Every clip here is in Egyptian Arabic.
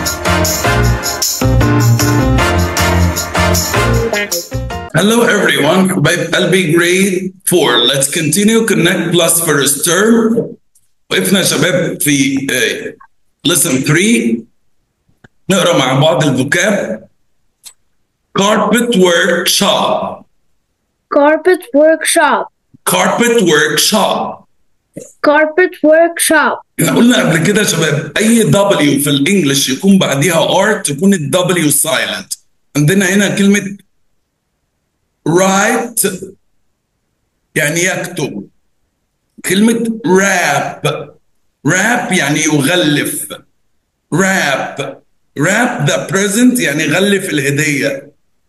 Hello everyone, حبايب قلبي grade 4 let's continue connect plus first term وقفنا يا شباب في آه، lesson 3 نقرا مع بعض الفوكاب carpet workshop Carpet workshop. carpet workshop Carpet workshop. احنا قلنا قبل كده يا شباب اي W في الانجليش يكون بعديها R تكون ال W silent عندنا هنا كلمة write يعني يكتب كلمة rap rap يعني يغلف rap rap the present يعني غلف الهدية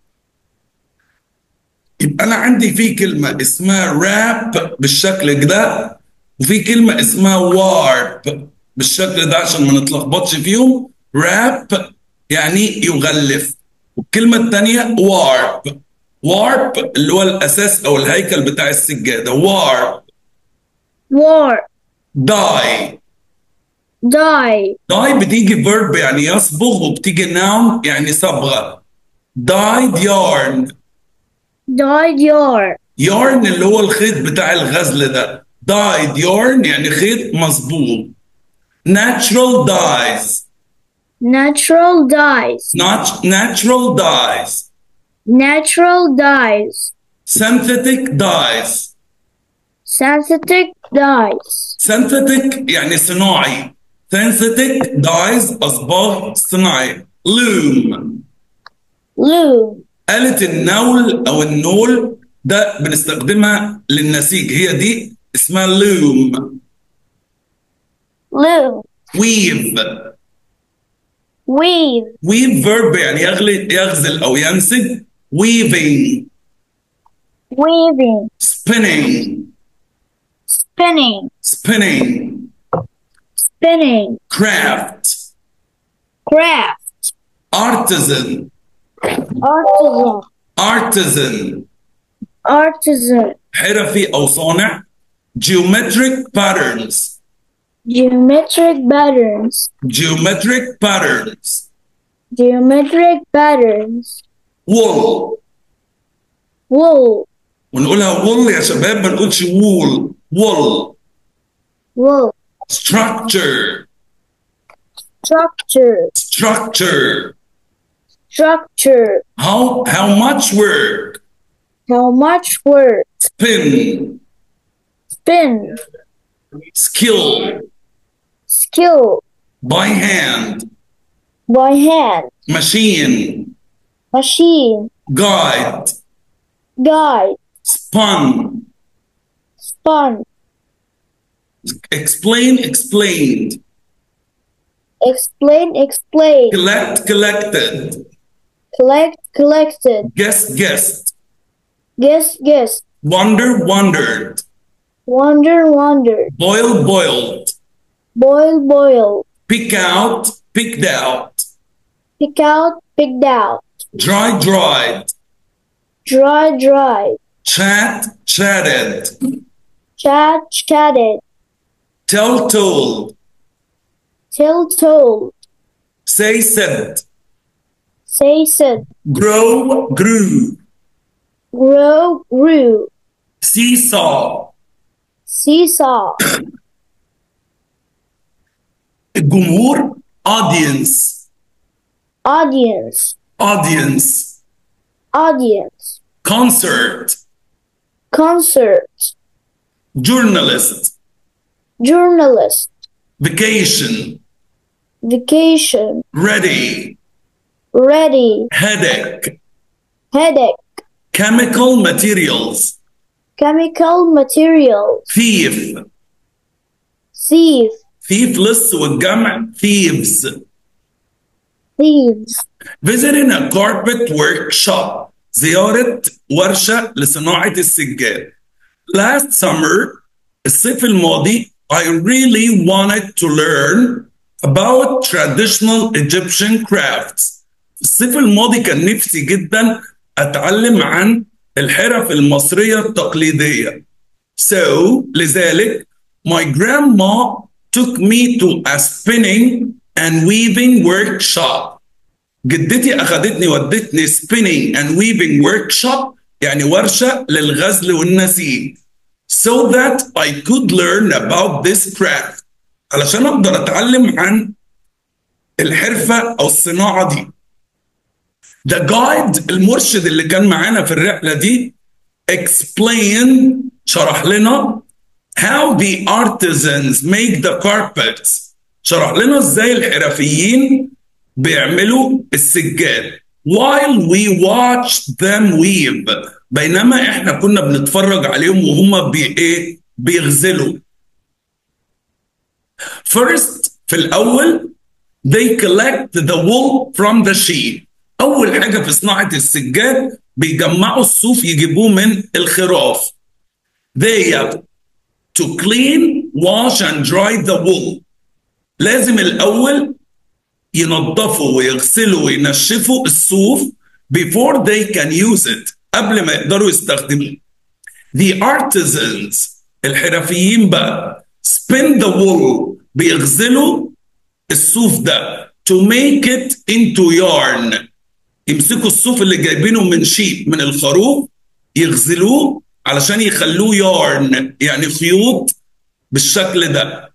يبقى أنا عندي في كلمة اسمها rap بالشكل ده وفي كلمة اسمها warp بالشكل ده عشان ما نتلخبطش فيهم rap يعني يغلف والكلمة التانية warp warp اللي هو الأساس أو الهيكل بتاع السجادة warp War. die Die. die بتيجي verb يعني يصبغ وبتيجي noun يعني صبغة dyed yarn Dyed yarn. yarn اللي هو الخيط بتاع الغزل ده dyed yarn يعني خيط مصبوغ natural dyes Natural dyes. not natural dyes Natural dyes. synthetic dyes Synthetic dyes. synthetic يعني صناعي synthetic dyes أصباغ صناعي loom Loom. آلة النول أو النول ده بنستخدمها للنسيج هي دي اسمها loom Loom. weave Weave. weave verb يعني يغلي يغزل أو ينسج weaving Weaving. spinning Spinning. spinning Spinning. craft Craft. artisan Artisan. artisan Artisan. حرفي أو صانع geometric patterns Geometric patterns. geometric patterns Geometric patterns. wool Wool. ونقولها wool يا شباب ما نقولش wool wool Wool. structure Structure. structure Structure. how how much work How much work? spin Spin. skill Skill. by hand By hand. machine Machine. guide Guide. spun Spun. explain explained Explain. Explain. collect collected Collect. Collected. guess guessed Guess. Guess. wonder wondered Wonder. Wondered. boil boiled Boil. Boiled. pick out picked out Pick out. Picked out. dry dried Dry. Dry. chat chatted Chat. Chatted. tell told Tell. Told. say said Say. Said. grow grew Grow. Grew. seesaw Seesaw. الجمهور audience Audience. audience Audience. concert Concert. journalist Journalist. vacation Vacation. ready Ready. headache Headache. chemical materials Chemical material. thief Thief. thief لص والجمع thieves Thieves. visiting a carpet workshop زيارة ورشة لصناعة السجاد last summer الصيف الماضي I really wanted to learn about traditional Egyptian crafts الصيف الماضي كان نفسي جدا أتعلم عن الحرف المصرية التقليدية so لذلك my grandma took me to a spinning and weaving workshop جدتي أخذتني ودتني spinning and weaving workshop يعني ورشة للغزل والنسيج so that I could learn about this craft علشان أقدر أتعلم عن الحرفة أو الصناعة دي The guide المرشد اللي كان معانا في الرحلة دي explain شرح لنا how the artisans make the carpets شرح لنا ازاي الحرفيين بيعملوا السجاد while we watched them weave بينما احنا كنا بنتفرج عليهم وهم بي ايه بيغزلوا first في الاول they collect the wool from the sheep اول حاجه في صناعه السجاد بيجمعوا الصوف يجيبوه من الخراف they have to clean wash and dry the wool لازم الاول ينظفوا ويغسلوا وينشفوا الصوف before they can use it قبل ما يقدروا يستخدموه the artisans الحرفيين بقى spin the wool بيغزلوا الصوف ده to make it into yarn يمسكوا الصوف اللي جايبينه من شيب من الخروف يغزلوه علشان يخلوه يارن يعني خيوط بالشكل ده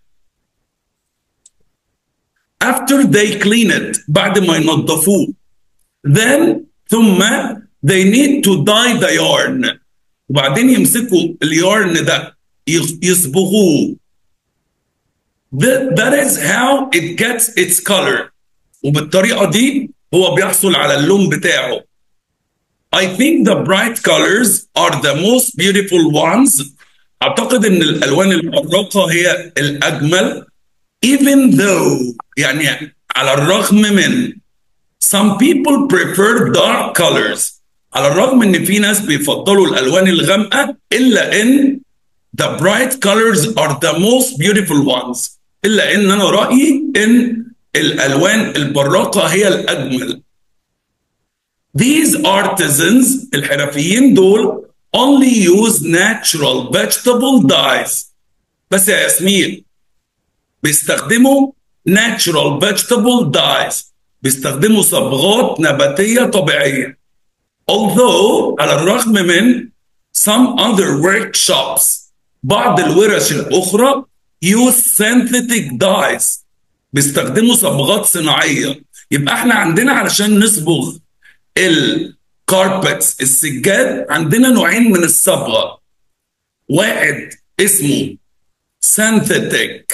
after they clean it بعد ما ينظفوه then ثم they need to dye the yarn وبعدين يمسكوا اليارن ده يصبغوه that, that is how it gets its color وبالطريقة دي هو بيحصل على اللون بتاعه I think the bright colors are the most beautiful ones أعتقد إن الألوان المحرقة هي الأجمل even though يعني على الرغم من some people prefer dark colors على الرغم ان في ناس بيفضلوا الالوان الغامقه الا ان the bright colors are the most beautiful ones الا ان انا رايي ان الالوان البراقه هي الاجمل these artisans الحرفيين دول only use natural vegetable dyes بس يا ياسمين بيستخدموا natural vegetable dyes بيستخدموا صبغات نباتية طبيعية although على الرغم من some other workshops بعض الورش الأخرى use synthetic dyes بيستخدموا صبغات صناعية يبقى احنا عندنا علشان نصبغ الكاربتس السجاد عندنا نوعين من الصبغة واحد اسمه synthetic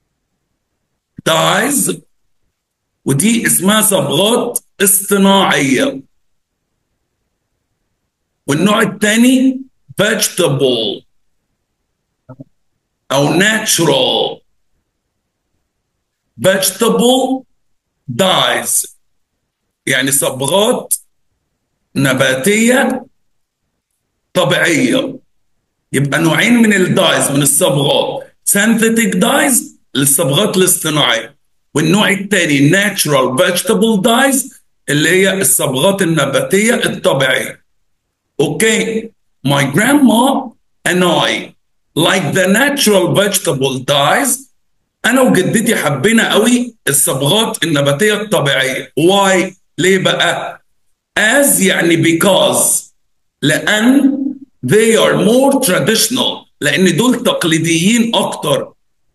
dyes ودي اسمها صبغات اصطناعية والنوع الثاني vegetable أو natural vegetable dyes يعني صبغات نباتية طبيعية يبقى نوعين من الدايز من الصبغات synthetic dyes للصبغات الاصطناعية والنوع الثاني natural vegetable dyes اللي هي الصبغات النباتية الطبيعية اوكي my grandma and I like the natural vegetable dyes انا وجدتي حبينا قوي الصبغات النباتيه الطبيعيه واي ليه بقى as يعني because لان they are more traditional لان دول تقليديين اكتر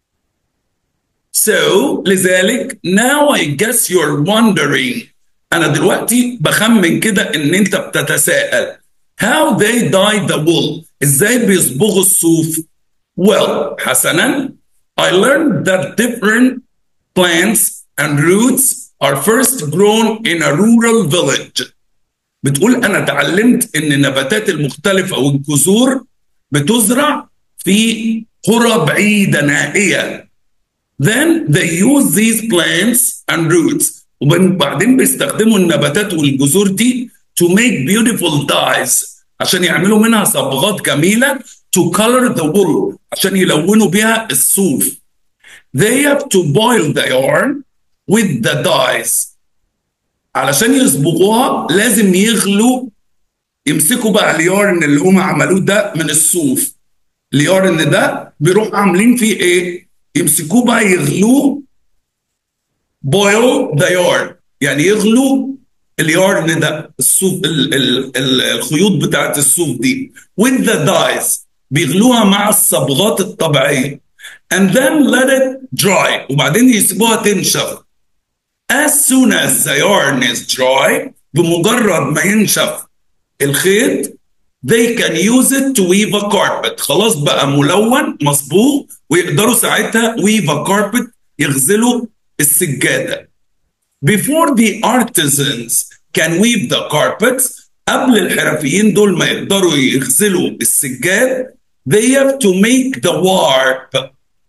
so لذلك now I guess you're wondering انا دلوقتي بخمن كده ان انت بتتساءل how they dye the wool ازاي بيصبغوا الصوف well حسنا I learned that different plants and roots are first grown in a rural village. بتقول أنا اتعلمت إن النباتات المختلفة والجذور بتزرع في قرى بعيدة نائية. Then they use these plants and roots. وبعدين بيستخدموا النباتات والجذور دي to make beautiful dyes عشان يعملوا منها صبغات جميلة to color the wool عشان يلونوا بيها الصوف. They have to boil the yarn with the dyes. علشان يصبغوها لازم يغلوا يمسكوا بقى اليارن اللي هم عملوه ده من الصوف. اليارن ده بيروح عاملين فيه ايه؟ يمسكوه بقى يغلوه boil the yarn يعني يغلوا اليارن ده الصوف ال ال ال الخيوط بتاعت الصوف دي with the dyes بيغلوها مع الصبغات الطبيعية and then let it dry وبعدين يسيبوها تنشف as soon as the yarn is dry بمجرد ما ينشف الخيط they can use it to weave a carpet خلاص بقى ملون مصبوغ ويقدروا ساعتها weave a carpet يغزلوا السجادة before the artisans can weave the carpets قبل الحرفيين دول ما يقدروا يغزلوا السجاد they have to make the warp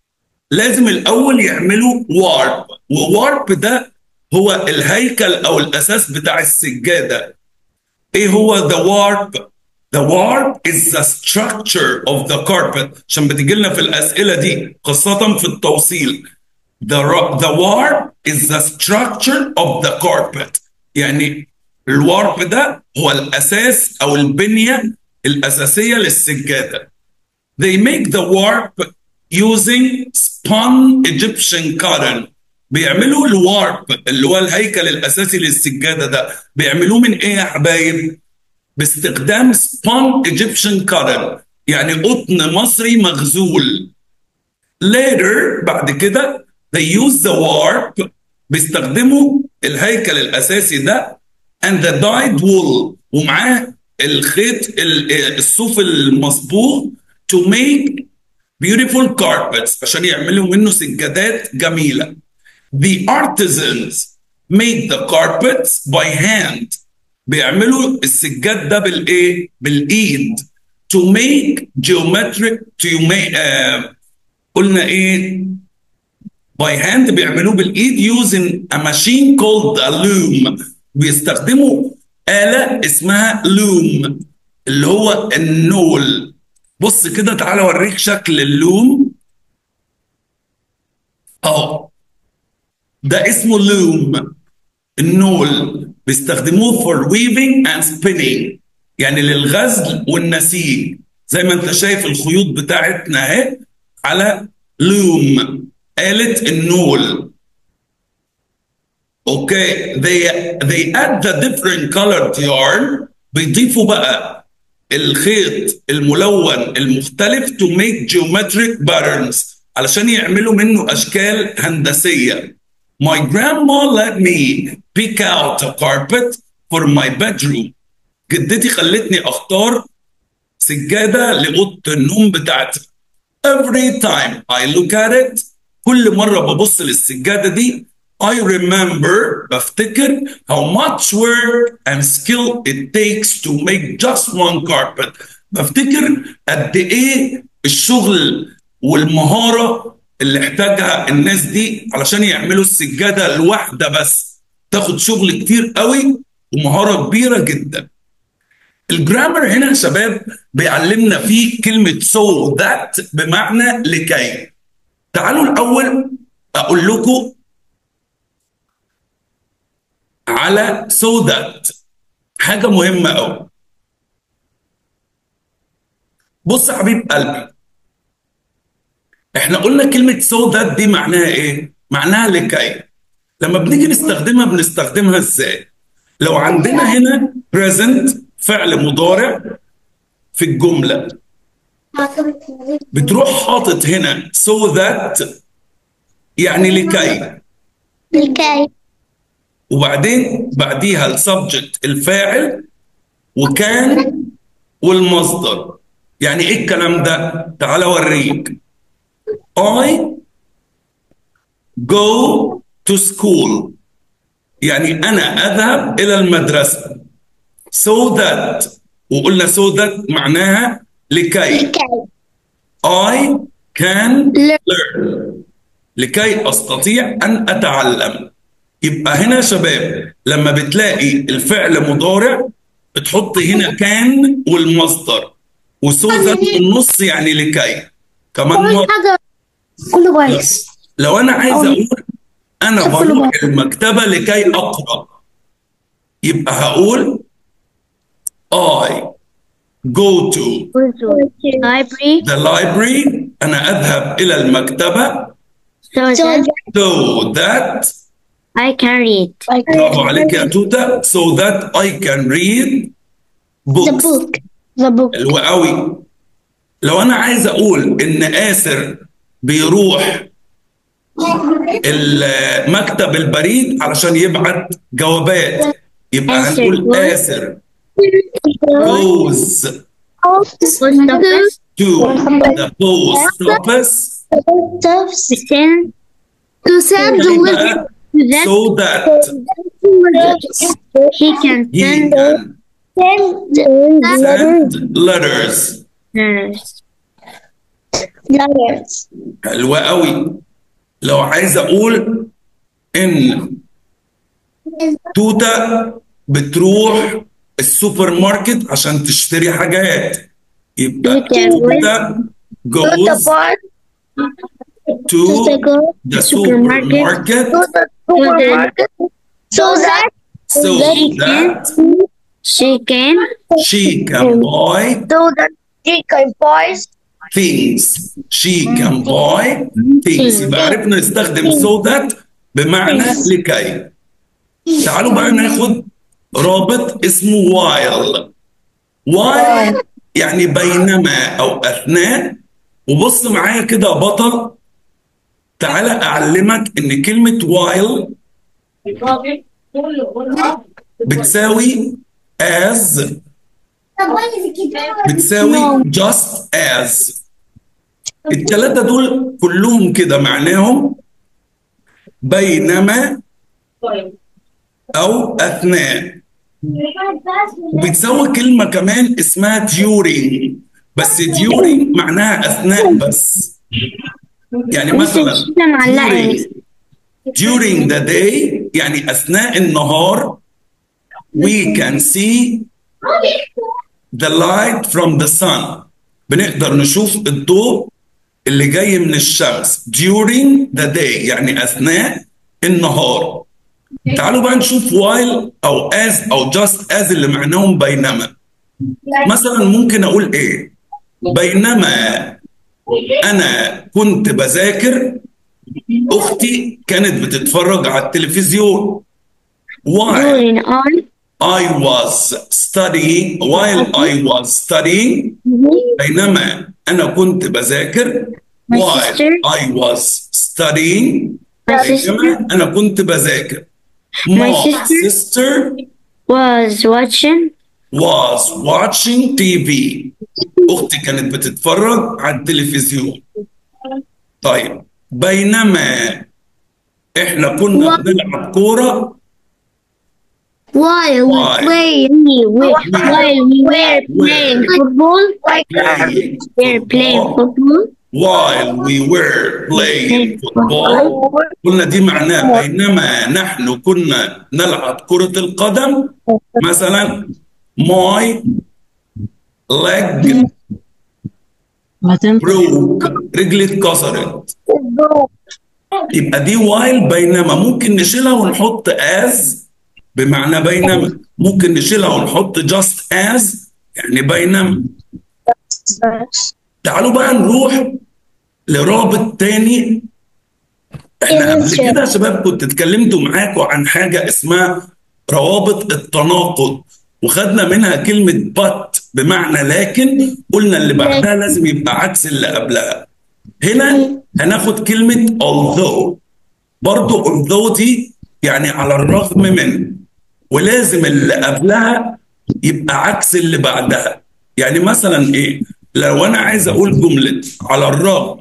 لازم الأول يعملوا warp وwarp ده هو الهيكل أو الأساس بتاع السجادة إيه هو the warp The warp is the structure of the carpet عشان بتيجي لنا في الأسئلة دي خاصة في التوصيل The, the warp is the structure of the carpet يعني الوارب ده هو الأساس أو البنية الأساسية للسجادة They make the warp using spun Egyptian cotton بيعملوا الوارب اللي هو الهيكل الأساسي للسجادة ده بيعملوه من إيه يا حبايب؟ باستخدام spun Egyptian cotton يعني قطن مصري مغزول later بعد كده they use the warp بيستخدموا الهيكل الاساسي ده and the dyed wool ومعاه الخيط الصوف المصبوغ to make beautiful carpets عشان يعملوا منه سجادات جميله the artisans made the carpets by hand بيعملوا السجاد ده بالايه بالايد to make geometric to make uh, قلنا ايه باي هاند بيعملوه بالايد using a machine called a loom بيستخدموا آلة اسمها لوم اللي هو النول بص كده تعالى اوريك شكل اللوم اهو ده اسمه لوم النول بيستخدموه for weaving and spinning يعني للغزل والنسيج زي ما انت شايف الخيوط بتاعتنا اهي على لوم آلة النول اوكي they they add the different colored yarn بيضيفوا بقى الخيط الملون المختلف to make geometric patterns علشان يعملوا منه اشكال هندسيه My grandma let me pick out a carpet for my bedroom جدتي خلتني اختار سجاده لاوضه النوم بتاعتي Every time I look at it كل مرة ببص للسجادة دي I remember بفتكر how much work and skill it takes to make just one carpet بفتكر قد ايه الشغل والمهارة اللي احتاجها الناس دي علشان يعملوا السجادة الواحدة بس تاخد شغل كتير قوي ومهارة كبيرة جدا الجرامر هنا يا شباب بيعلمنا فيه كلمة so that بمعنى لكي تعالوا الأول أقول لكم على so that حاجة مهمة أوي بص يا حبيب قلبي احنا قلنا كلمة so that دي معناها ايه؟ معناها لكي لما بنيجي نستخدمها بنستخدمها ازاي؟ لو عندنا هنا present فعل مضارع في الجملة بتروح حاطط هنا so that يعني لكي لكي وبعدين بعديها السبجكت الفاعل وكان والمصدر يعني ايه الكلام ده تعال اوريك I go to school يعني انا اذهب الى المدرسه so that وقلنا so that معناها لكي لكي I can Learn. learn لكي استطيع ان اتعلم يبقى هنا يا شباب لما بتلاقي الفعل مضارع بتحط هنا كان والمصدر وسو ذات في النص يعني لكي كمان كل مرة حاجة كله كويس لو انا عايز اقول انا كله بروح بقى. المكتبه لكي اقرا يبقى هقول I go to library the library انا اذهب الى المكتبه so that so that I can read. برافو عليك يا توتا so that I can read The books book. The book. حلو قوي لو انا عايز اقول ان آسر بيروح المكتب البريد علشان يبعت جوابات يبقى آسر هنقول goes. آسر goes Post office. to the post office To send. To send the letter to that. so that He can he send can send letters letters. Letters. حلوة قوي لو عايز اقول ان توتا بتروح السوبر ماركت عشان تشتري حاجات يبقى توتا توتا To the goes bar. to go the supermarket. supermarket To the supermarket. So that so She that She can she can buy so that she can buy things she can buy things يبقى عرفنا نستخدم so that بمعنى لكي تعالوا بقى ناخد رابط اسمه while while يعني بينما او اثناء وبص معايا كده يا بطل تعالى اعلمك ان كلمة while بتساوي as بتساوي just as الثلاثة دول كلهم كده معناهم بينما أو أثناء وبتساوي كلمة كمان اسمها during بس during معناها أثناء بس يعني مثلا كده معلقة during, during the day يعني أثناء النهار we can see the light from the sun بنقدر نشوف الضوء اللي جاي من الشمس during the day يعني أثناء النهار تعالوا بقى نشوف while أو as أو just as اللي معناهم بينما مثلا ممكن أقول إيه بينما أنا كنت بذاكر أختي كانت بتتفرج على التلفزيون while during on I was studying while I was studying بينما أنا كنت بذاكر My while sister. I was studying My sister بينما أنا كنت بذاكر My My sister. sister was watching was watching TV أختي كانت بتتفرج على التلفزيون طيب بينما إحنا كنا بنلعب كورة while we While. play we, we, while we were playing football like playing we were playing football football while we were playing football قلنا دي معناه بينما نحن كنا نلعب كرة القدم مثلا my leg broke رجلي اتكسرت يبقى دي while بينما ممكن نشيلها ونحط as بمعنى بينما ممكن نشيلها ونحط just as يعني بينما تعالوا بقى نروح لرابط تاني احنا قبل كده يا شباب كنت اتكلمت معاكم عن حاجة اسمها روابط التناقض وخدنا منها كلمة but بمعنى لكن قلنا اللي بعدها لازم يبقى عكس اللي قبلها هنا هناخد كلمة although برضو although دي يعني على الرغم من ولازم اللي قبلها يبقى عكس اللي بعدها يعني مثلا ايه لو انا عايز اقول جملة على الرغم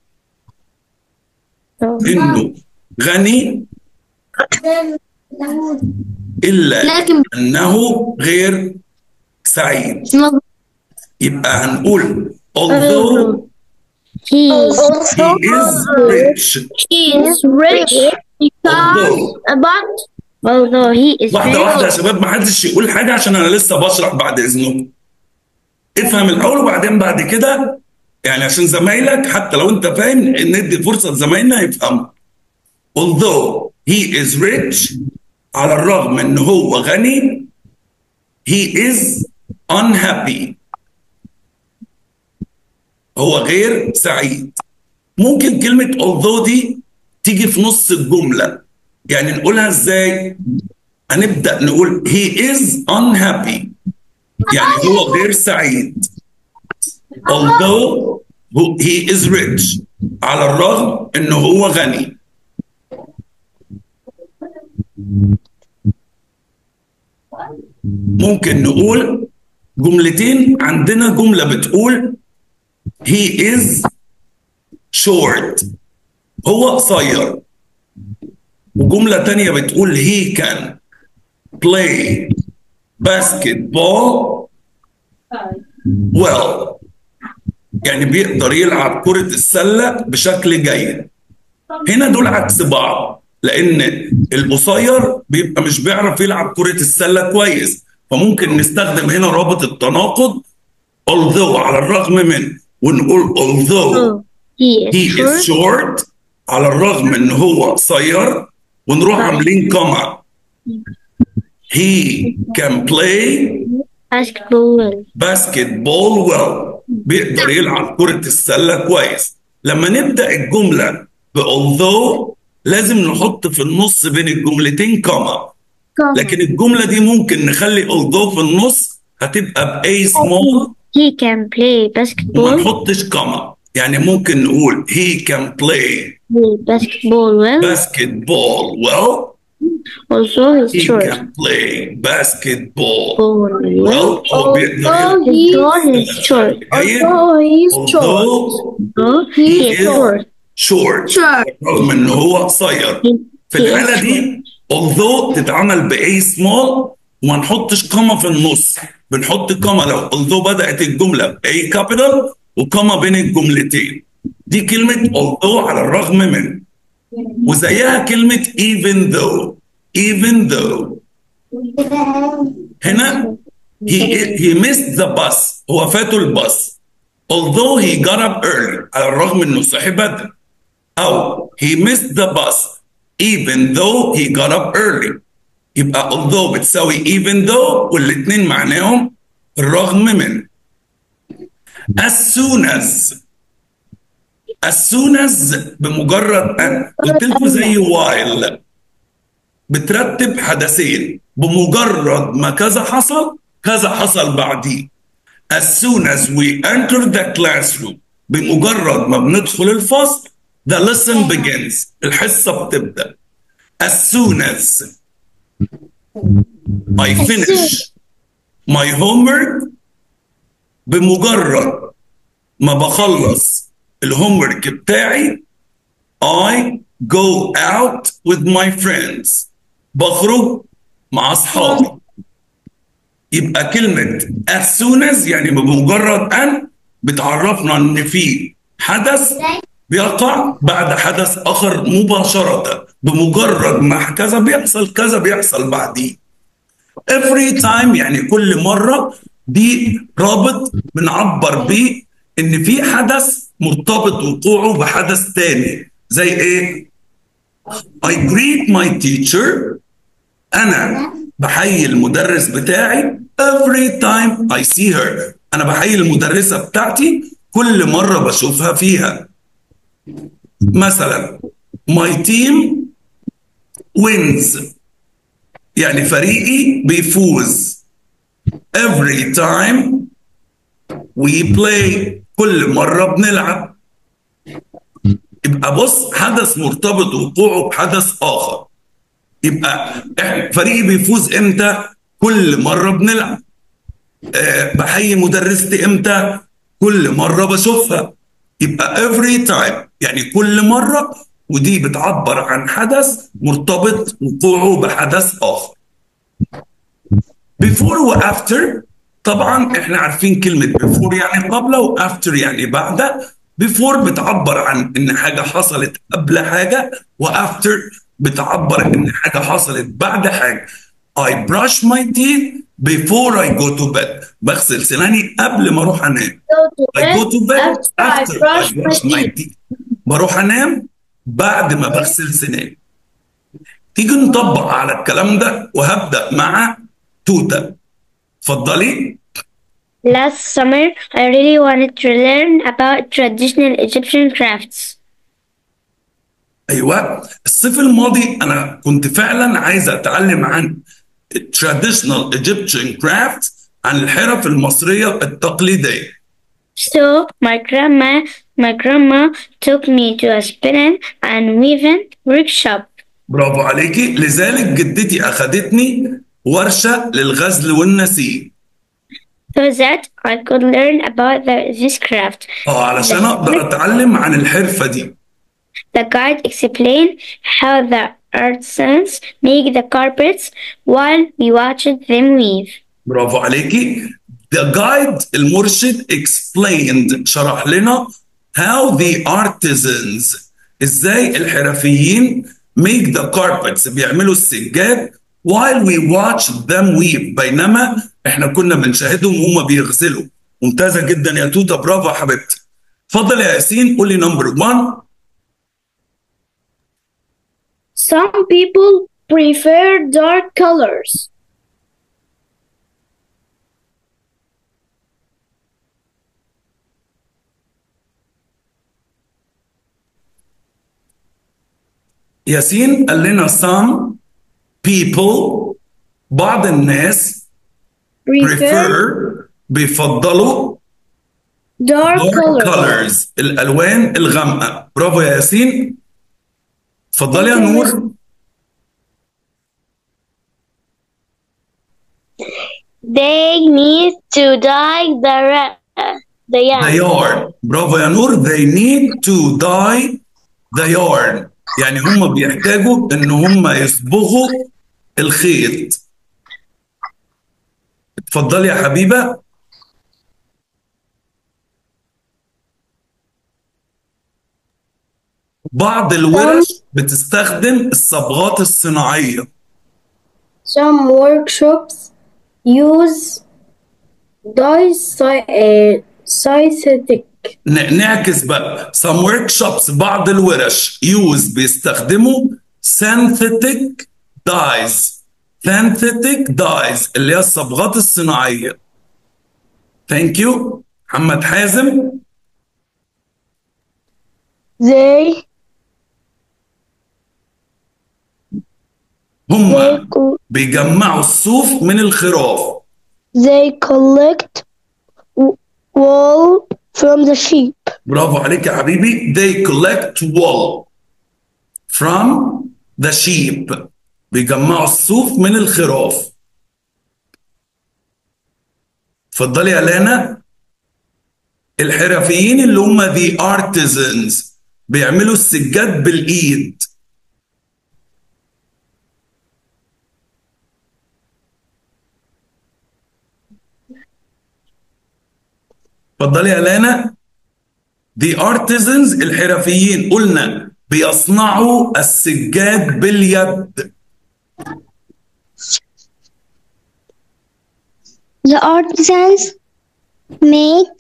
انه غني الا لكن انه غير سعيد يبقى هنقول although he he is rich he is rich because although but although he is واحدة واحدة يا rich شباب ما حدش يقول حاجة عشان أنا لسه بشرح بعد إذنكم. افهم الأول وبعدين بعد كده يعني عشان زمايلك حتى لو أنت فاهم ندي فرصة لزمايلنا يفهموا. Although he is rich على الرغم إن هو غني he is unhappy. هو غير سعيد. ممكن كلمة although دي تيجي في نص الجملة يعني نقولها ازاي هنبدأ نقول he is unhappy يعني هو غير سعيد although هو- he is rich على الرغم انه هو غني ممكن نقول جملتين عندنا جملة بتقول he is short هو قصير وجملة تانية بتقول he can play basketball well يعني بيقدر يلعب كرة السلة بشكل جيد هنا دول عكس بعض لأن القصير بيبقى مش بيعرف يلعب كرة السلة كويس فممكن نستخدم هنا رابط التناقض although على الرغم من ونقول although He he is is short. short على الرغم ان هو قصير ونروح عاملين كما he can play Basketball well. basketball well بيقدر يلعب كرة السلة كويس لما نبدأ الجملة ب although لازم نحط في النص بين الجملتين كما لكن الجملة دي ممكن نخلي although في النص هتبقى ب a small He can play وما basketball. نحطش كما يعني ممكن نقول he can play Play basketball well. basketball well Also, he's he short. can play basketball Ball well. well هو بيقدر Although يلعب he's short. جيد he's although Although he he is is short. short Short. رغم ان هو قصير He- في he is الحالة short. دي although تتعمل ب a small وما نحطش كما في النص بنحط كما لو although بدأت الجملة ب a capital وكما بين الجملتين دي كلمة although على الرغم من وزيها كلمة even though even though هنا he, he missed the bus هو فاته الباص although he got up early على الرغم انه صحي بدري او he missed the bus even though he got up early يبقى although بتساوي even though والاتنين معناهم الرغم من as soon as as soon as بمجرد ان قلت لكم زي while بترتب حدثين بمجرد ما كذا حصل كذا حصل بعديه as soon as we enter the classroom بمجرد ما بندخل الفصل the lesson begins الحصة بتبدأ as soon as I finish my homework بمجرد ما بخلص الهومورك بتاعي I go out with my friends بخرج مع أصحابي يبقى كلمة as soon as يعني بمجرد أن بتعرفنا إن في حدث بيقع بعد حدث آخر مباشرة بمجرد ما كذا بيحصل كذا بيحصل بعديه every time يعني كل مرة دي رابط بنعبر بيه إن في حدث مرتبط وقوعه بحدث تاني زي إيه؟ I greet my teacher أنا بحيي المدرس بتاعي every time I see her أنا بحيي المدرسة بتاعتي كل مرة بشوفها فيها مثلا my team wins يعني فريقي بيفوز every time we play كل مرة بنلعب يبقى بص حدث مرتبط وقوعه بحدث آخر يبقى إحنا فريقي بيفوز امتى كل مرة بنلعب أه بحيي مدرستي امتى كل مرة بشوفها يبقى every time يعني كل مرة ودي بتعبر عن حدث مرتبط وقوعه بحدث آخر before و after طبعا احنا عارفين كلمة before يعني قبل و after يعني بعد before بتعبر عن ان حاجة حصلت قبل حاجة و after بتعبر ان حاجة حصلت بعد حاجة I brush my teeth before I go to bed بغسل سناني قبل ما اروح انام I go to bed after I brush my teeth بروح انام بعد ما بغسل سناني تيجي نطبق على الكلام ده وهبدأ مع توتة اتفضلي Last summer, I really wanted to learn about traditional Egyptian crafts. ايوه الصيف الماضي انا كنت فعلا عايز اتعلم عن traditional Egyptian crafts عن الحرف المصرية التقليدية So my grandma, my grandma took me to a spinning and weaving workshop. برافو عليكي لذلك جدتي أخدتني ورشة للغزل والنسيج so that I could learn about the, this craft. اه علشان أقدر أتعلم عن الحرفة دي The guide explained how the artisans make the carpets while we watched them weave. برافو عليكي The guide المرشد explained شرح لنا how the artisans ازاي الحرفيين make the carpets بيعملوا السجاد while we watch them weave بينما احنا كنا بنشاهدهم وهم بيغزلوا ممتازة جدا يا توتا برافو يا حبيبتي اتفضل يا ياسين قولي نمبر 1 Some people prefer dark colors. ياسين قال لنا some people بعض الناس prefer بيفضلوا dark dark colors الالوان الغامقه برافو يا ياسين اتفضلي يا نور They need to dye the ra- the yarn. the yarn برافو يا نور they need to dye the yarn يعني هم بيحتاجوا ان هم يصبغوا الخيط اتفضلي يا حبيبه بعض الورش بتستخدم الصبغات الصناعيه Some workshops use dyes sy- uh, synthetic. ن- نعكس بقى some workshops بعض الورش use بيستخدموا synthetic dyes synthetic dyes اللي هي الصبغات الصناعية thank you محمد حازم They هم they co- بيجمعوا الصوف من الخراف they collect w- wool from the sheep. برافو عليك يا حبيبي they collect wool from the sheep بيجمعوا الصوف من الخراف اتفضلي يا لانا الحرفيين اللي هم the artisans بيعملوا السجاد بالايد اتفضلي يا لانا The artisans الحرفيين قلنا بيصنعوا السجاد باليد The artisans make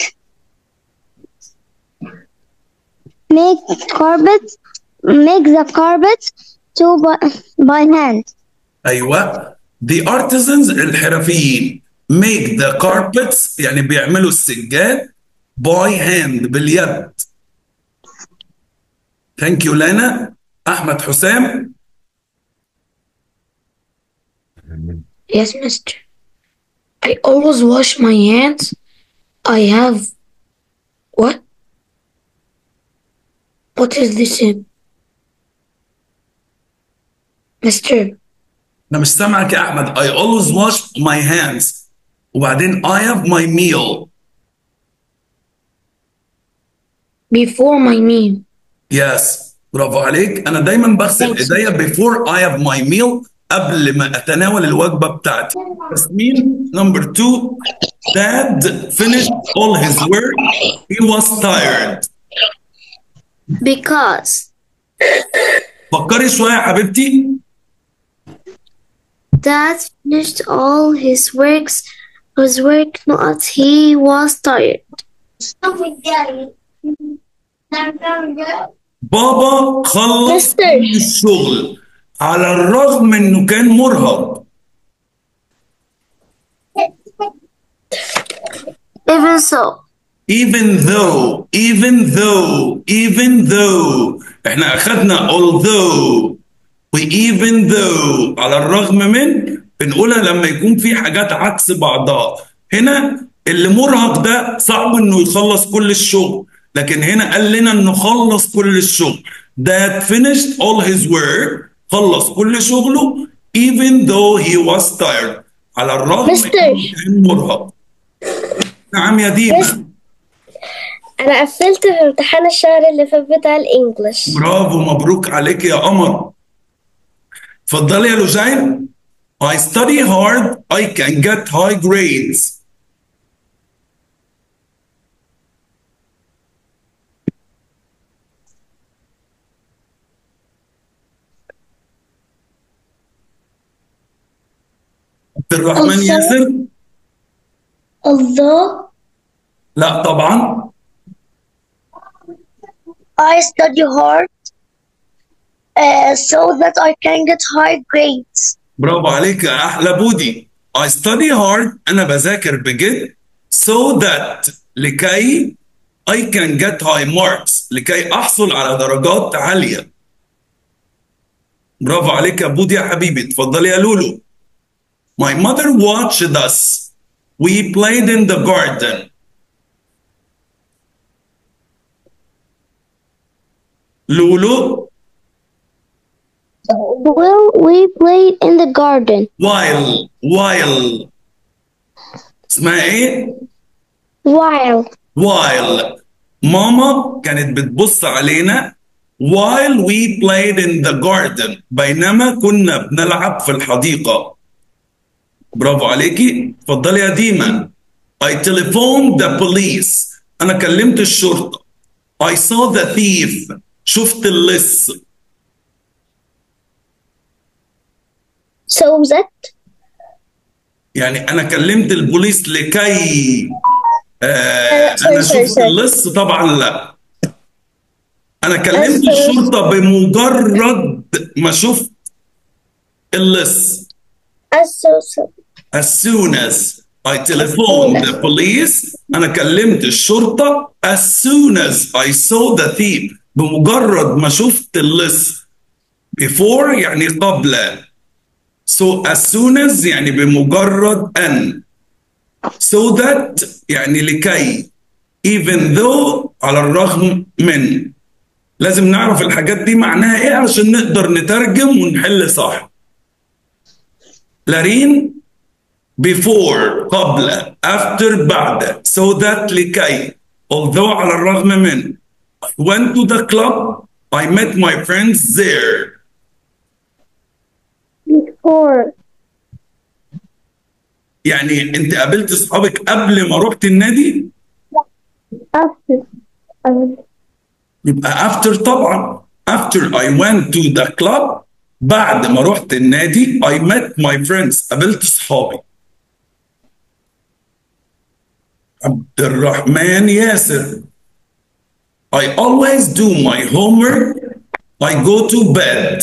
make carpets make the carpets to by, by hand. ايوه The artisans الحرفيين make the carpets يعني بيعملوا السجاد by hand باليد Thank you لانا احمد حسام Yes, mister. I always wash my hands. I have. What? What is this in? Mister, انا مش سامعك يا احمد I always wash my hands وبعدين I have my meal before my meal. Yes برافو عليك انا دايما بغسل Thanks. ايديا before I have my meal قبل ما اتناول الوجبه بتاعتي تسمين نمبر 2 Dad finished all his work he was tired Because فكري شويه يا حبيبتي Dad finished all his works his work not he was tired. بابا خلص Mister. كل الشغل على الرغم انه كان مرهق Even so, even though even though even though احنا اخذنا although و even though على الرغم من بنقولها لما يكون في حاجات عكس بعضها هنا اللي مرهق ده صعب انه يخلص كل الشغل لكن هنا قال لنا انه خلص كل الشغل that finished all his work خلص كل شغله even though he was tired على الرغم مستر. إنه كان مرهق نعم يا ديما أنا قفلت في امتحان الشهر اللي فات بتاع الإنجليش برافو مبروك عليك يا قمر اتفضلي يا لوجين I study hard I can get high grades عبد الرحمن Also- ياسر Although لا طبعا I study hard uh, so that I can get high grades. برافو عليك يا احلى بودي I study hard انا بذاكر بجد so that لكي I can get high marks لكي احصل على درجات عاليه برافو عليك يا بودي يا حبيبي اتفضلي يا لولو My mother watched us we played in the garden لولو Well, we played in the garden while while اسمها ايه؟ while while ماما كانت بتبص علينا while we played in the garden بينما كنا بنلعب في الحديقة برافو عليكي اتفضلي يا ديما I telephoned the police أنا كلمت الشرطة I saw the thief شفت اللص So that يعني أنا كلمت البوليس لكي آه sorry, أنا sorry, شفت sorry. اللص طبعا لا أنا كلمت sorry. الشرطة بمجرد ما شفت اللص as so so as soon as I telephoned the police أنا كلمت الشرطة as soon as I saw the thief بمجرد ما شفت اللص before يعني قبل so as soon as يعني بمجرد أن so that يعني لكي even though على الرغم من لازم نعرف الحاجات دي معناها ايه عشان نقدر نترجم ونحل صح لارين before قبل after بعد so that لكي although على الرغم من I went to the club I met my friends there before يعني انت قابلت اصحابك قبل ما رحت النادي after I يبقى after طبعا after I went to the club بعد ما رحت النادي I met my friends قابلت اصحابي عبد الرحمن ياسر I always do my homework I go to bed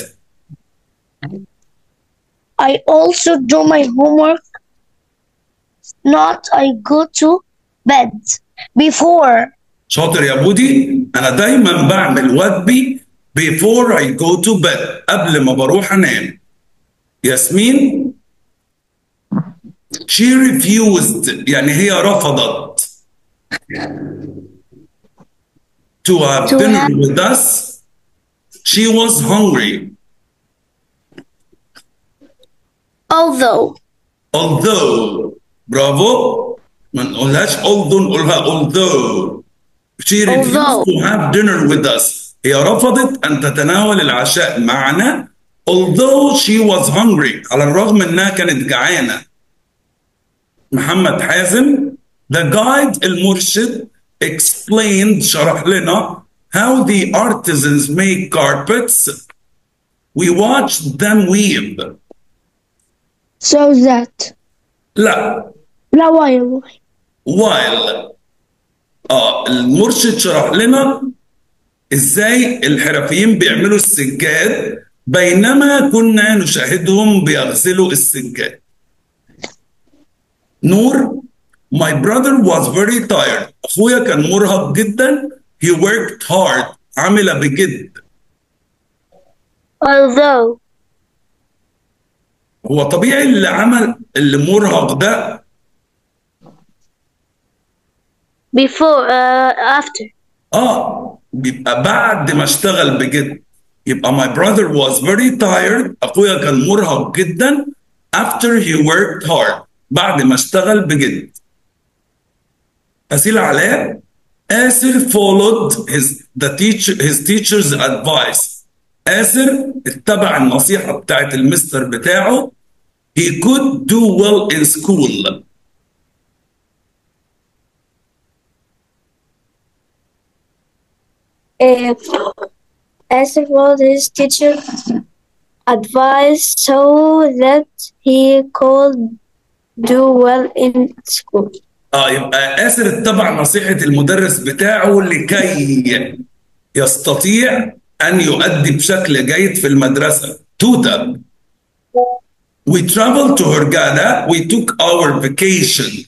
I also do my homework. Not I go to bed before شاطر يا بودي انا دايما بعمل واجبي before I go to bed قبل ما بروح انام ياسمين she refused يعني هي رفضت to have To dinner have- with us she was hungry although although برافو ما نقولهاش although نقولها although she refused Although. to have dinner with us هي رفضت أن تتناول العشاء معنا although she was hungry على الرغم أنها كانت جعانة محمد حازم the guide المرشد explained شرح لنا how the artisans make carpets we watched them weave so that لا لا while while اه المرشد شرح لنا ازاي الحرفيين بيعملوا السجاد بينما كنا نشاهدهم بيغسلوا السجاد نور My brother was very tired. أخويا كان مرهق جدا. He worked hard. عمل بجد. Although هو طبيعي اللي عمل اللي مرهق ده before uh, after اه بيبقى بعد ما اشتغل بجد يبقى my brother was very tired اخويا كان مرهق جدا after he worked hard بعد ما اشتغل بجد أسيل علاء آسر followed his the teacher his teacher's advice آسر اتبع النصيحة بتاعت المستر بتاعه he could do well in school Uh, as it was his teacher advised so that he could do well in school. اه يبقى آسر اتبع نصيحة المدرس بتاعه لكي يستطيع أن يؤدي بشكل جيد في المدرسة. توتا. We traveled to Hurghada. We took our vacation.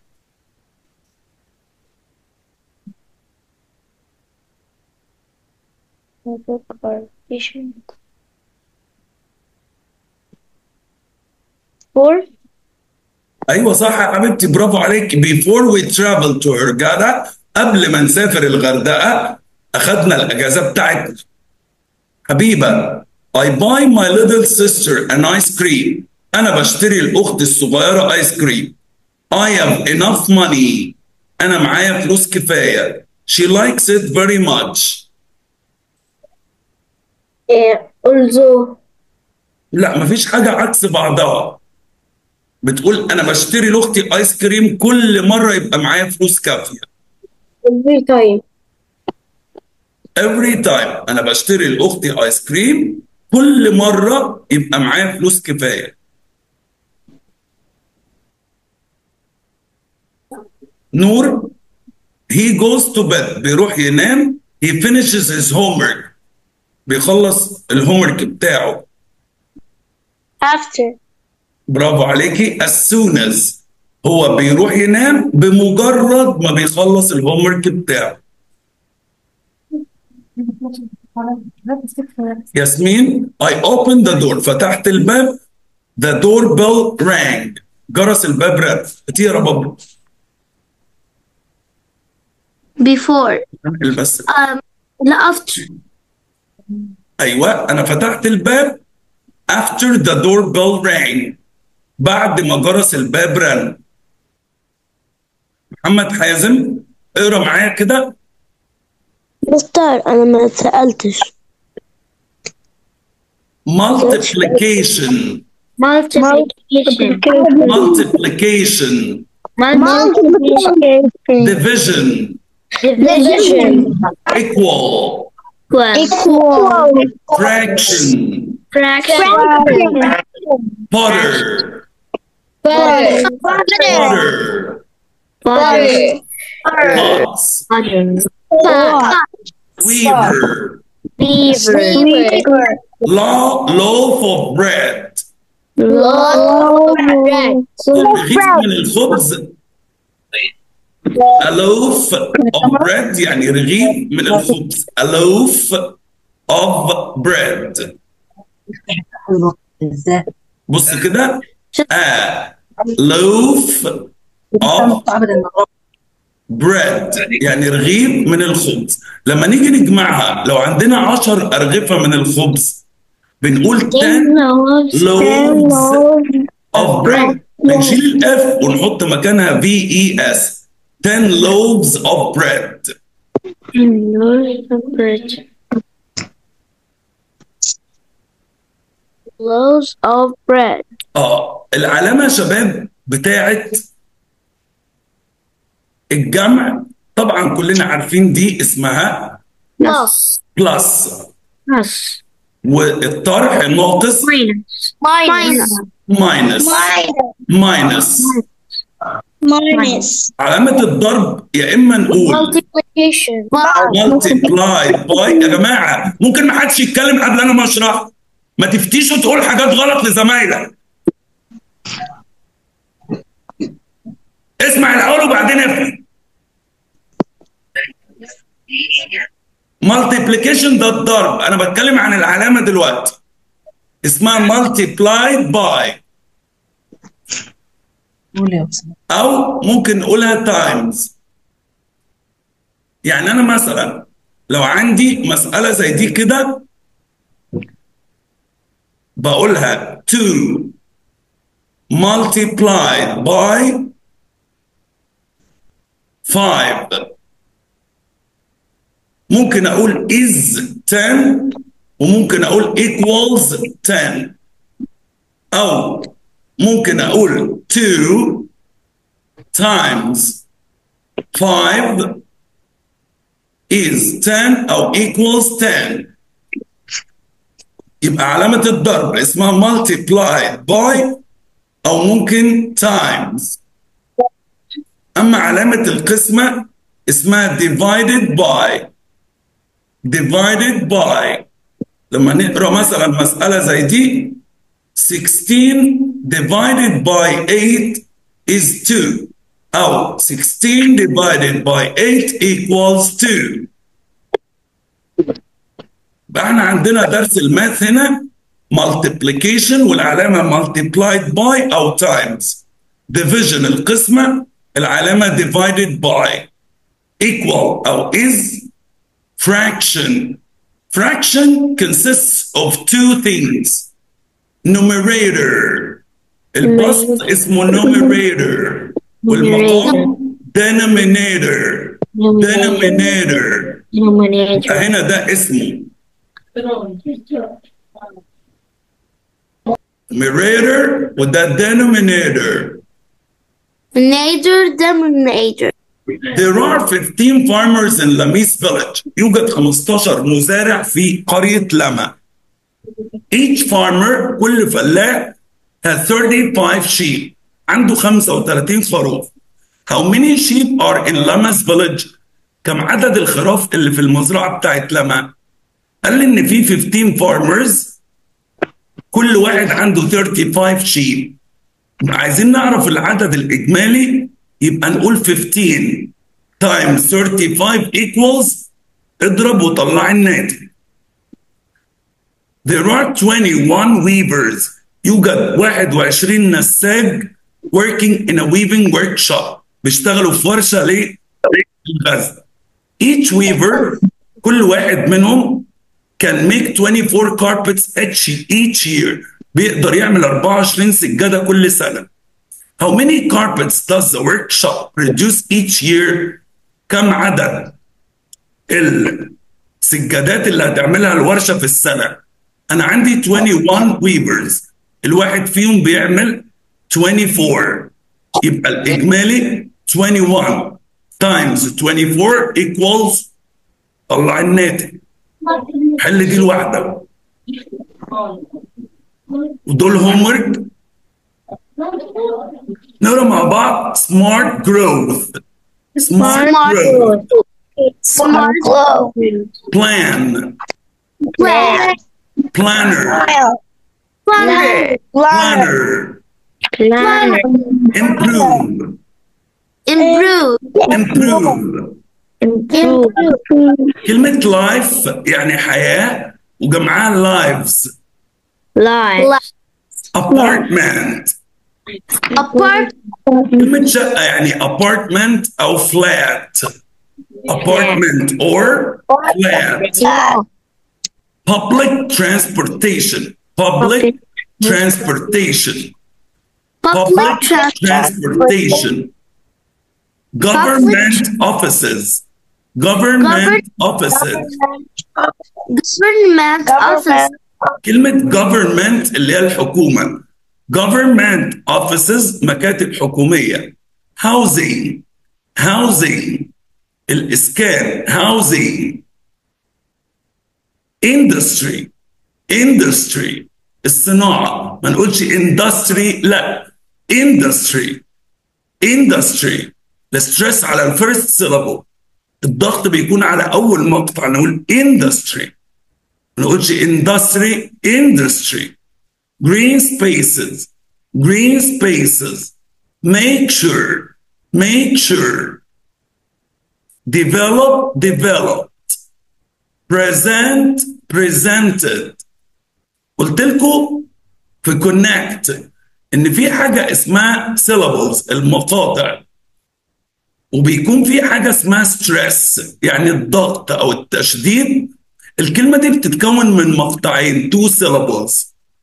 Four, ايوه صح يا حبيبتي برافو عليك before we traveled to Hurghada قبل ما نسافر الغردقه اخذنا الاجازه بتاعتنا حبيبه I buy my little sister an ice cream انا بشتري لاختي الصغيره ايس كريم I have enough money انا معايا فلوس كفايه she likes it very much uh, although لا مفيش حاجه عكس بعضها بتقول انا بشتري لاختي ايس كريم كل مره يبقى معايا فلوس كافيه every time every time انا بشتري لاختي ايس كريم كل مره يبقى معايا فلوس كفايه نور he goes to bed بيروح ينام he finishes his homework بيخلص الهومورك بتاعه after برافو عليكي as soon as هو بيروح ينام بمجرد ما بيخلص الهومورك بتاعه ياسمين I opened the door فتحت الباب the doorbell rang جرس الباب رن كتير بابا before البس um لا after ايوه انا فتحت الباب after the doorbell rang بعد ما جرس الباب رن محمد حازم اقرا معايا كده مستر انا ما سألتش multiplication multiplication multiplication multiplication division division equal equal fraction fraction butter butter butter butter box weaver beaver law loaf of bread loaf رغيف من الخبز a loaf of bread يعني رغيف من الخبز a loaf of bread ازاي بص كده a loaf of bread يعني رغيف من الخبز لما نيجي نجمعها لو عندنا 10 أرغفة من الخبز بنقول 10 loaves of bread بنشيل الاف ونحط مكانها في اي اس 10 loaves of bread loaves of bread اه العلامة يا شباب بتاعت الجمع طبعا كلنا عارفين دي اسمها plus بلس plus والطرح ناقص minus minus ماينس ماينس minus علامة الضرب يا إما نقول multiplication multiply by يا جماعة ممكن ما حدش يتكلم قبل أنا ما أشرح ما تفتيش وتقول حاجات غلط لزمايلك اسمع الأول multiplication ده الضرب انا بتكلم عن العلامه دلوقتي اسمها multiplied by قول يا أسامة او ممكن نقولها times يعني انا مثلا لو عندي مساله زي دي كده بقولها 2 multiplied by 5 ممكن اقول is 10 وممكن اقول equals 10 او ممكن اقول 2 times 5 is 10 او equals 10 يبقى علامة الضرب اسمها multiplied by او ممكن times اما علامة القسمة اسمها divided by divided by لما نقرا مثلا مسألة زي دي 16 divided by 8 is 2 أو 16 divided by 8 equals 2 بقى احنا عندنا درس الماث هنا multiplication والعلامة multiplied by أو times division القسمة العلامة divided by equal أو is fraction fraction consists of two things numerator البسط اسمه numerator والمقام denominator denominator Denominator. هنا ده اسمه numerator وده denominator Denominator. Denominator. There are 15 farmers in Lamis village. يوجد 15 مزارع في قرية لما. Each farmer كل فلاح has 35 sheep. عنده 35 خروف. How many sheep are in Lama's village? كم عدد الخراف اللي في المزرعة بتاعت لما؟ قال لي إن في 15 farmers كل واحد عنده 35 sheep. عايزين نعرف العدد الإجمالي يبقى نقول 15 times 35 equals اضرب وطلع الناتج. There are 21 weavers. يوجد 21 نساج working in a weaving workshop. بيشتغلوا في ورشة للغزل. Each weaver كل واحد منهم can make 24 carpets each, each year. بيقدر يعمل 24 سجادة كل سنة. How many carpets does the workshop produce each year? كم عدد السجادات اللي هتعملها الورشة في السنة؟ أنا عندي 21 weavers الواحد فيهم بيعمل 24 يبقى الإجمالي 21 times 24 equals طلع الناتج حل دي لوحدك ودول هوم ورك نقرا مع بعض smart growth smart growth Smart glow. plan Plan. planner Planner. Planner. planner Planner. improve Improve. improve Improve. كلمة life يعني حياة وجمعها lives Life. apartment Apart. كلمة شقة يعني apartment أو flat apartment or flat public transportation public transportation Public transport. transportation government offices government offices Government office. كلمة government اللي هي الحكومة government offices مكاتب حكومية housing housing الإسكان housing industry industry الصناعة ما نقولش industry لا industry industry الستريس على الفيرست syllable الضغط بيكون على أول مقطع نقول industry ما نقولش industry industry green spaces green spaces make sure make sure develop developed present presented قلت لكم في كونكت ان في حاجه اسمها syllables المقاطع وبيكون في حاجه اسمها ستريس يعني الضغط او التشديد الكلمه دي بتتكون من مقطعين two syllables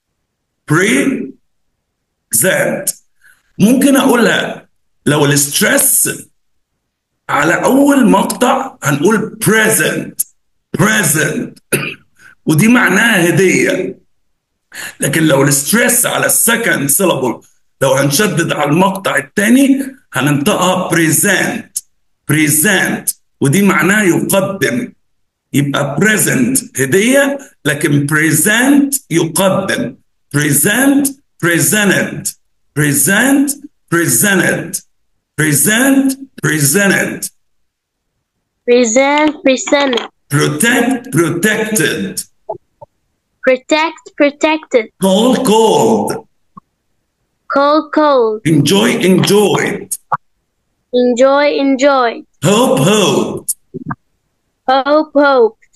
pre that ممكن اقولها لو الستريس على اول مقطع هنقول present present ودي معناها هديه لكن لو الستريس على السكند سيلابل لو هنشدد على المقطع الثاني هننطقها بريزنت بريزنت ودي معناها يقدم يبقى present هدية لكن present يقدم present presented present presented present presented present, presented, protect protected protect, protected, cold cold cold, cold, enjoy enjoyed enjoy, enjoyed, hope hoped hope, hoped,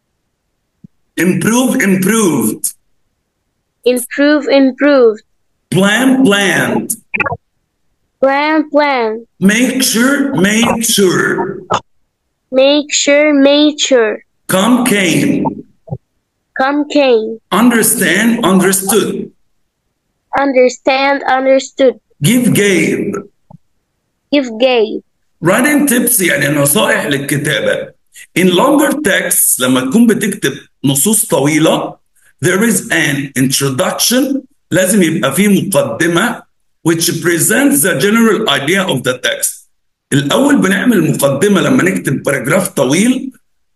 improve improved improve, improved, plan planned plan, plan, make sure made sure make sure, made sure, come came come, came, understand understood understand, understood, give gave give, gave, writing tips يعني نصائح للكتابة in longer texts لما تكون بتكتب نصوص طويلة there is an introduction لازم يبقى فيه مقدمة which presents the general idea of the text الأول بنعمل مقدمة لما نكتب باراجراف طويل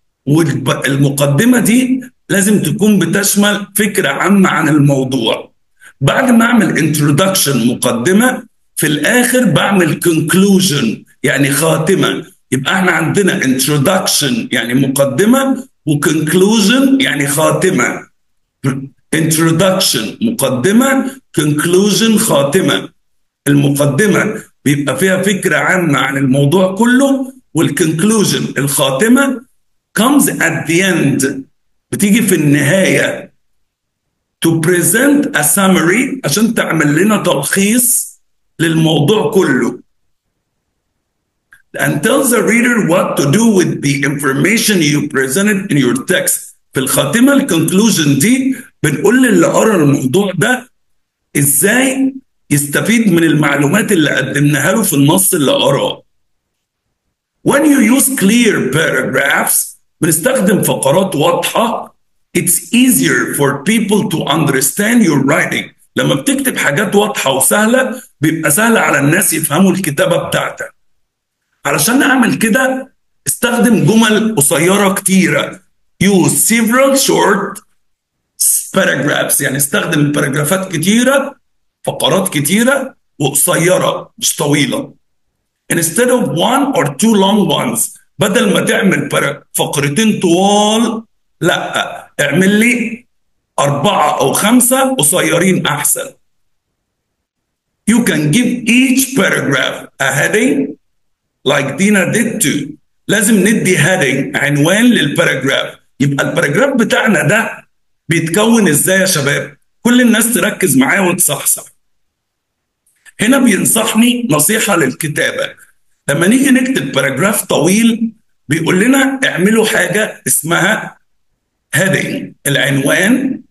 والمقدمة دي لازم تكون بتشمل فكرة عامة عن الموضوع بعد ما أعمل introduction مقدمة في الآخر بعمل conclusion يعني خاتمة يبقى احنا عندنا introduction يعني مقدمة وconclusion يعني خاتمة introduction مقدمة conclusion خاتمة المقدمة بيبقى فيها فكرة عامة عن الموضوع كله والconclusion الخاتمة comes at the end بتيجي في النهاية to present a summary عشان تعمل لنا تلخيص للموضوع كله and tells the reader what to do with the information you presented in your text في الخاتمة الكونكلوجن دي بنقول للي قرا الموضوع ده ازاي يستفيد من المعلومات اللي قدمناها له في النص اللي قراه When you use clear paragraphs بنستخدم فقرات واضحة it's easier for people to understand your writing لما بتكتب حاجات واضحة وسهلة بيبقى سهل على الناس يفهموا الكتابة بتاعتك علشان اعمل كده استخدم جمل قصيره كتيره use several short paragraphs يعني استخدم باراجرافات كتيره فقرات كتيره وقصيره مش طويله instead of one or two long ones بدل ما تعمل برا- فقرتين طوال لا اعمل لي أربعة أو خمسة قصيرين أحسن you can give each paragraph a heading like دينا did too لازم ندي heading عنوان للباراجراف يبقى الباراجراف بتاعنا ده بيتكون ازاي يا شباب كل الناس تركز معايا وتصحصح هنا بينصحني نصيحة للكتابة لما نيجي نكتب باراجراف طويل بيقول لنا اعملوا حاجة اسمها heading العنوان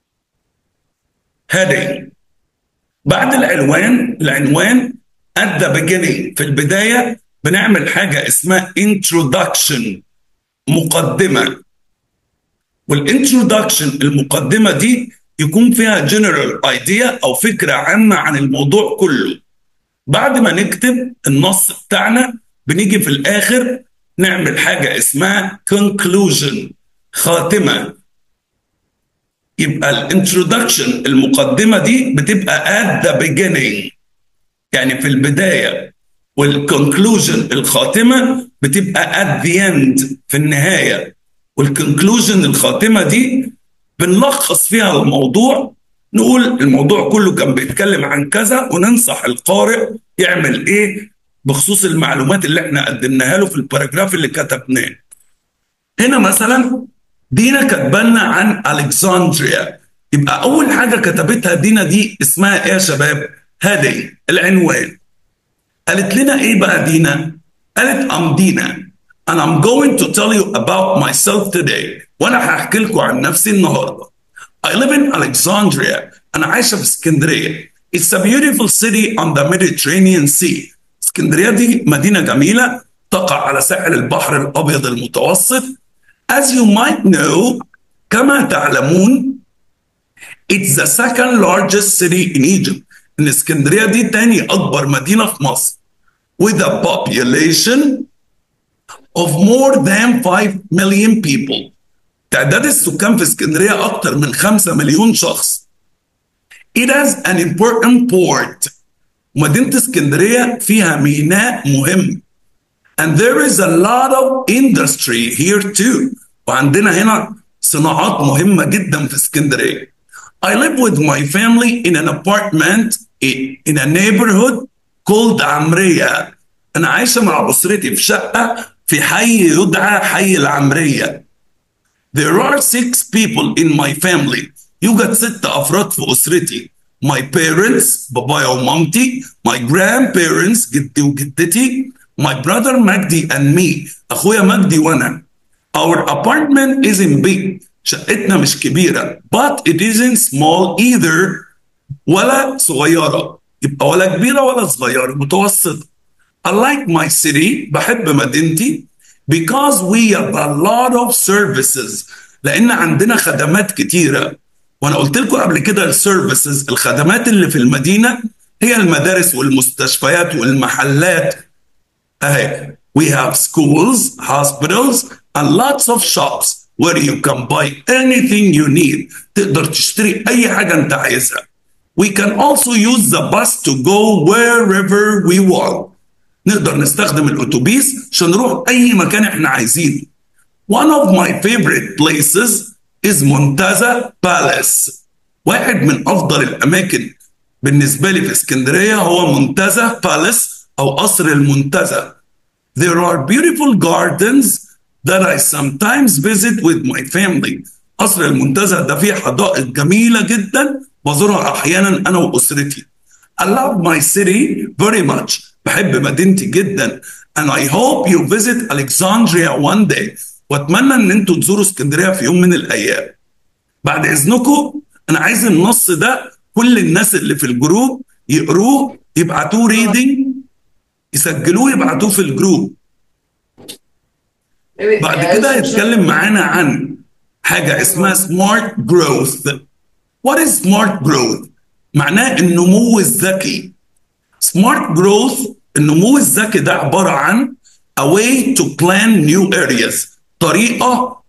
heading بعد العنوان العنوان at the beginning في البداية بنعمل حاجة اسمها introduction مقدمة والintroduction المقدمة دي يكون فيها general idea أو فكرة عامة عن الموضوع كله بعد ما نكتب النص بتاعنا بنيجي في الآخر نعمل حاجة اسمها conclusion خاتمة يبقى الانترودكشن المقدمة دي بتبقى at the beginning يعني في البداية والكونكلوجن الخاتمة بتبقى at the end في النهاية والكونكلوجن الخاتمة دي بنلخص فيها الموضوع نقول الموضوع كله كان بيتكلم عن كذا وننصح القارئ يعمل ايه بخصوص المعلومات اللي احنا قدمناها له في الباراجراف اللي كتبناه هنا مثلا دينا كاتبالنا عن الكسندريا يبقى اول حاجه كتبتها دينا دي اسمها ايه يا شباب هذه العنوان قالت لنا ايه بقى دينا قالت ام دينا and I'm going to tell you about myself today وانا هحكي لكم عن نفسي النهارده I live in Alexandria انا عايشه في اسكندريه It's a beautiful city on the Mediterranean Sea اسكندريه دي مدينه جميله تقع على ساحل البحر الابيض المتوسط As you might know كما تعلمون It's the second largest city in Egypt ان اسكندريه دي تاني اكبر مدينه في مصر with a population of more than 5 million people تعداد السكان في اسكندريه اكتر من 5 مليون شخص It has an important port مدينه اسكندريه فيها ميناء مهم and there is a lot of industry here too وعندنا هنا صناعات مهمه جدا في اسكندريه I live with my family in an apartment in a neighborhood called عمرية أنا عايشة مع أسرتي في شقة في حي يدعى حي العمرية There are six people in my family يوجد ست أفراد في أسرتي My parents بابايا ومامتي My grandparents جدي وجدتي My brother مجدي and me أخويا مجدي وأنا Our apartment isn't big شقتنا مش كبيرة but it isn't small either ولا صغيرة يبقى ولا كبيرة ولا صغيرة متوسطة I like my city بحب مدينتي because we have a lot of services لأن عندنا خدمات كتيرة وأنا قلت لكم قبل كده السيرفيسز الخدمات اللي في المدينة هي المدارس والمستشفيات والمحلات أهي we have schools hospitals and lots of shops where you can buy anything you need تقدر تشتري أي حاجة أنت عايزها We can also use the bus to go wherever we want. نقدر نستخدم الأتوبيس عشان نروح أي مكان إحنا عايزينه. One of my favorite places is Montaza Palace. واحد من أفضل الأماكن بالنسبة لي في اسكندرية هو منتزه بالاس أو قصر المنتزه. There are beautiful gardens that I sometimes visit with my family. قصر المنتزه ده فيه حدائق جميلة جدا بزورها أحيانا أنا وأسرتي. I love my city very much. بحب مدينتي جدا. And I hope you visit Alexandria one day. وأتمنى إن أنتوا تزوروا اسكندرية في يوم من الأيام. بعد إذنكم أنا عايز النص ده كل الناس اللي في الجروب يقروه يبعتوه ريدنج يسجلوه يبعتوه في الجروب. بعد كده هيتكلم معانا عن حاجة اسمها سمارت جروث What is smart growth؟ معناه النمو الذكي Smart growth النمو الذكي ده عبارة عن a way to plan new areas طريقة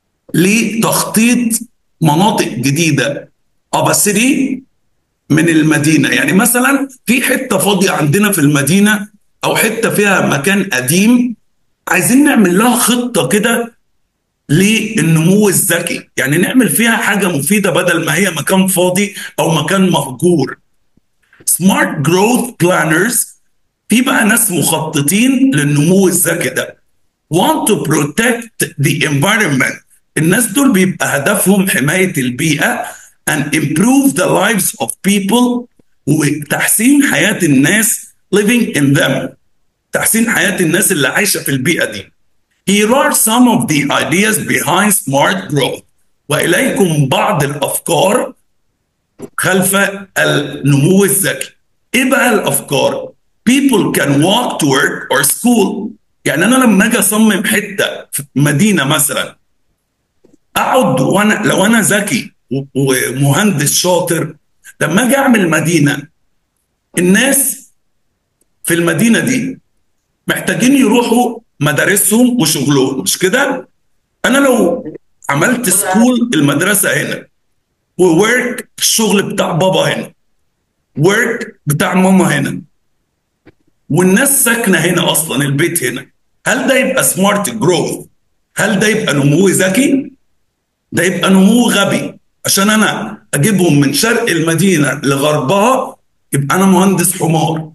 لتخطيط مناطق جديدة of a city من المدينة يعني مثلا في حتة فاضية عندنا في المدينة أو حتة فيها مكان قديم عايزين نعمل لها خطة كده للنمو الذكي يعني نعمل فيها حاجة مفيدة بدل ما هي مكان فاضي أو مكان مهجور سمارت جروث بلانرز في بقى ناس مخططين للنمو الذكي ده want to protect the environment الناس دول بيبقى هدفهم حماية البيئة and improve the lives of people وتحسين حياة الناس living in them تحسين حياة الناس اللي عايشة في البيئة دي Here are some of the ideas behind smart growth وإليكم بعض الأفكار خلف النمو الذكي إيه بقى الأفكار؟ People can walk to work or school يعني أنا لما أجي أصمم حتة في مدينة مثلا أقعد وأنا لو أنا ذكي ومهندس شاطر لما أجي أعمل مدينة الناس في المدينة دي محتاجين يروحوا مدارسهم وشغلهم مش كده؟ انا لو عملت سكول المدرسه هنا وورك الشغل بتاع بابا هنا ورك بتاع ماما هنا والناس ساكنه هنا اصلا البيت هنا هل ده يبقى سمارت جروث؟ هل ده يبقى نمو ذكي؟ ده يبقى نمو غبي عشان انا اجيبهم من شرق المدينه لغربها يبقى انا مهندس حمار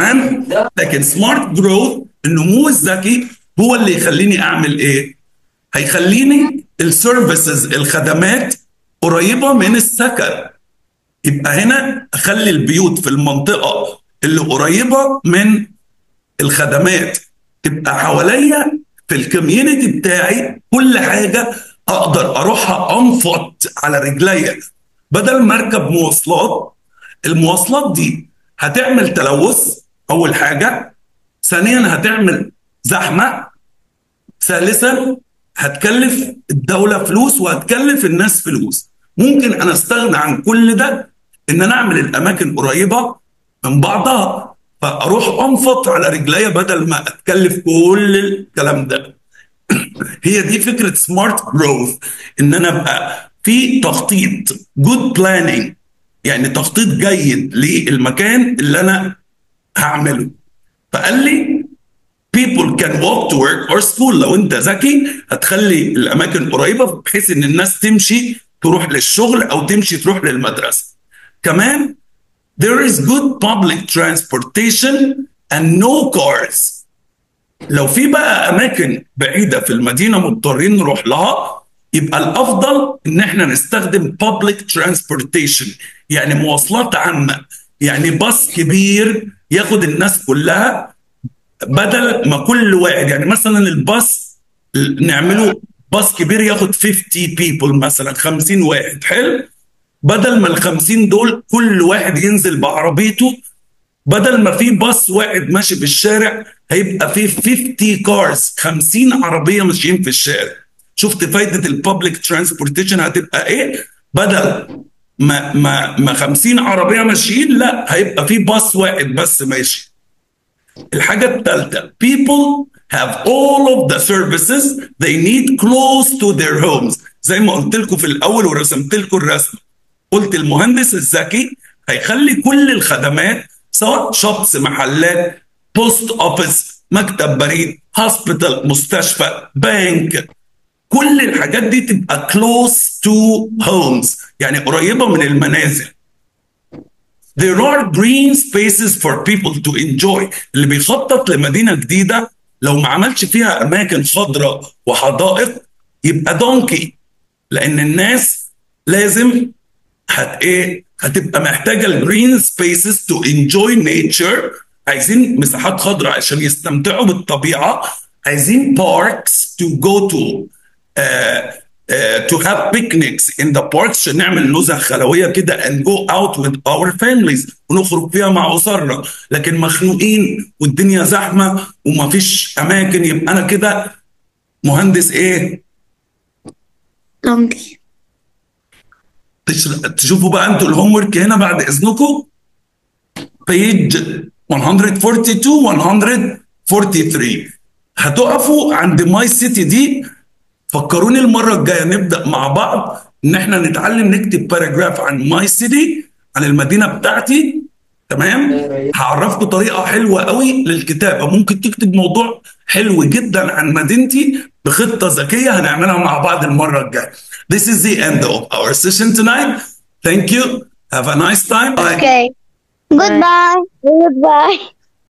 تمام لكن سمارت جروث النمو الذكي هو اللي يخليني اعمل ايه هيخليني السيرفيسز الخدمات قريبه من السكن يبقى هنا اخلي البيوت في المنطقه اللي قريبه من الخدمات تبقى حواليا في الكوميونتي بتاعي كل حاجه اقدر اروحها انفض على رجليا بدل ما اركب مواصلات المواصلات دي هتعمل تلوث اول حاجه ثانيا هتعمل زحمه ثالثا هتكلف الدوله فلوس وهتكلف الناس فلوس ممكن انا استغنى عن كل ده ان انا اعمل الاماكن قريبه من بعضها فاروح انفض على رجليا بدل ما اتكلف كل الكلام ده هي دي فكره سمارت جروث ان انا ابقى في تخطيط جود بلاننج يعني تخطيط جيد للمكان اللي انا هعمله فقال لي people can walk to work or school لو انت ذكي هتخلي الاماكن قريبه بحيث ان الناس تمشي تروح للشغل او تمشي تروح للمدرسه كمان there is good public transportation and no cars لو في بقى اماكن بعيده في المدينه مضطرين نروح لها يبقى الافضل ان احنا نستخدم public transportation يعني مواصلات عامه يعني باص كبير ياخد الناس كلها بدل ما كل واحد يعني مثلا الباص نعمله باص كبير ياخد 50 people مثلا 50 واحد حلو بدل ما ال 50 دول كل واحد ينزل بعربيته بدل ما في باص واحد ماشي في الشارع هيبقى في 50 كارز 50 عربيه ماشيين في الشارع شفت فايده الببليك ترانسبورتيشن هتبقى ايه بدل ما ما ما 50 عربيه ماشيين لا هيبقى في باص واحد بس ماشي الحاجه الثالثه people have all of the services they need close to their homes زي ما قلت لكم في الاول ورسمت لكم الرسم قلت المهندس الذكي هيخلي كل الخدمات سواء شوبس محلات بوست اوفيس مكتب بريد هوسبيتال مستشفى بنك كل الحاجات دي تبقى close to homes يعني قريبه من المنازل There are green spaces for people to enjoy اللي بيخطط لمدينة جديدة لو ما عملش فيها أماكن خضراء وحدائق يبقى دونكي لأن الناس لازم هت إيه هتبقى محتاجة الجرين سبيسز تو انجوي نيتشر عايزين مساحات خضراء عشان يستمتعوا بالطبيعة عايزين باركس تو جو تو to have picnics in the parks عشان نعمل نزهة خلوية كده and go out with our families ونخرج فيها مع أسرنا لكن مخنوقين والدنيا زحمة ومفيش أماكن يبقى أنا كده مهندس إيه؟ donkey تش- تشوفوا بقى انتوا الهوم ورك هنا بعد إذنكم page 142 143 هتقفوا عند ماي سيتي دي فكروني المره الجايه نبدا مع بعض ان احنا نتعلم نكتب باراجراف عن ماي سيتي عن المدينه بتاعتي تمام هعرفكم طريقه حلوه قوي للكتابه ممكن تكتب موضوع حلو جدا عن مدينتي بخطه ذكيه هنعملها مع بعض المره الجايه This is the end of our session tonight. Thank you. Have a nice time. Bye. Okay. Goodbye. goodbye